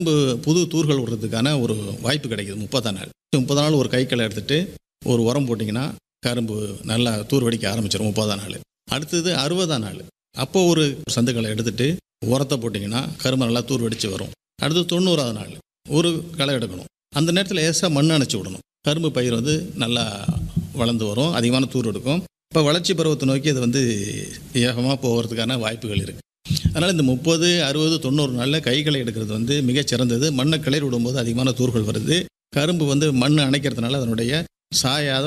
கரும்பு புது தூர்கள் விடுறதுக்கான ஒரு வாய்ப்பு கிடைக்குது முப்பதாம் நாள் முப்பது நாள் ஒரு கைக்களை எடுத்துட்டு ஒரு உரம் போட்டிங்கன்னா கரும்பு நல்லா தூர் வெடிக்க ஆரம்பிச்சிடும் முப்பதாம் நாள் அடுத்தது அறுபதாம் நாள் அப்போ ஒரு சந்துக்களை எடுத்துட்டு உரத்தை போட்டிங்கன்னா கரும்பு நல்லா தூர் வெடிச்சு வரும் அடுத்து தொண்ணூறாவது நாள் ஒரு களை எடுக்கணும் அந்த நேரத்தில் லேசாக மண் அணைச்சி விடணும் கரும்பு பயிர் வந்து நல்லா வளர்ந்து வரும் அதிகமான தூர் எடுக்கும் இப்போ வளர்ச்சி பருவத்தை நோக்கி அது வந்து வேகமாக போகிறதுக்கான வாய்ப்புகள் இருக்குது அதனால் இந்த முப்பது அறுபது தொண்ணூறு நாளில் கைகளை எடுக்கிறது வந்து மிகச் சிறந்தது மண்ணை கிளறி விடும்போது அதிகமான தூர்கள் வருது கரும்பு வந்து மண் அணைக்கிறதுனால அதனுடைய சாயாத